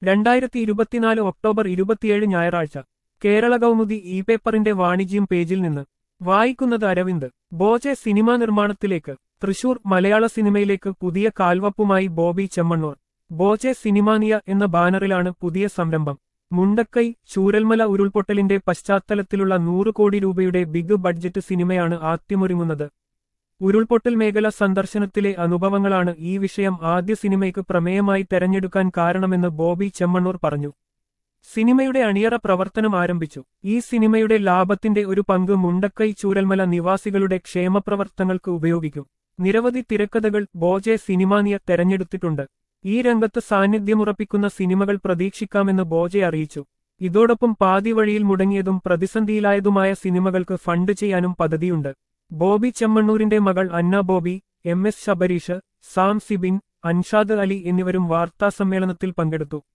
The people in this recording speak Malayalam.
രണ്ടായിരത്തി ഇരുപത്തിനാല് ഒക്ടോബർ ഇരുപത്തിയേഴ് ഞായറാഴ്ച കേരള കൗമുദി ഇ പേപ്പറിന്റെ വാണിജ്യം പേജിൽ നിന്ന് വായിക്കുന്നത് അരവിന്ദ് ബോജെ സിനിമാ നിർമ്മാണത്തിലേക്ക് തൃശൂർ മലയാള സിനിമയിലേക്ക് പുതിയ കാൽവപ്പുമായി ബോബി ചെമ്മണ്ണൂർ ബോജെ സിനിമാനിയ എന്ന ബാനറിലാണ് പുതിയ സംരംഭം മുണ്ടക്കൈ ചൂരൽമല ഉരുൾപൊട്ടലിന്റെ പശ്ചാത്തലത്തിലുള്ള നൂറ് കോടി രൂപയുടെ ബിഗ് ബഡ്ജറ്റ് സിനിമയാണ് ആദ്യമൊരുങ്ങുന്നത് ഉരുൾപൊട്ടൽ മേഖല സന്ദർശനത്തിലെ അനുഭവങ്ങളാണ് ഈ വിഷയം ആദ്യ സിനിമയ്ക്ക് പ്രമേയമായി തെരഞ്ഞെടുക്കാൻ കാരണമെന്ന് ബോബി ചെമ്മണ്ണൂർ പറഞ്ഞു സിനിമയുടെ അണിയറ പ്രവർത്തനം ആരംഭിച്ചു ഈ സിനിമയുടെ ലാഭത്തിന്റെ ഒരു പങ്ക് മുണ്ടക്കൈ ചൂരൽമല നിവാസികളുടെ ക്ഷേമപ്രവർത്തനങ്ങൾക്ക് ഉപയോഗിക്കും നിരവധി തിരക്കഥകൾ ബോജെ സിനിമാനിയ തെരഞ്ഞെടുത്തിട്ടുണ്ട് ഈ രംഗത്ത് സാന്നിധ്യമുറപ്പിക്കുന്ന സിനിമകൾ പ്രതീക്ഷിക്കാമെന്ന് ബോജെ അറിയിച്ചു ഇതോടൊപ്പം പാതി വഴിയിൽ മുടങ്ങിയതും പ്രതിസന്ധിയിലായതുമായ സിനിമകൾക്ക് ഫണ്ട് ചെയ്യാനും പദ്ധതിയുണ്ട് ബോബി ചെമ്മണ്ണൂരിന്റെ മകൾ Anna Bobby M S Sabareesh Sam Sibin Anshad Ali എന്നിവരും വാർത്താസമ്മേളനത്തിൽ പങ്കെടുത്തു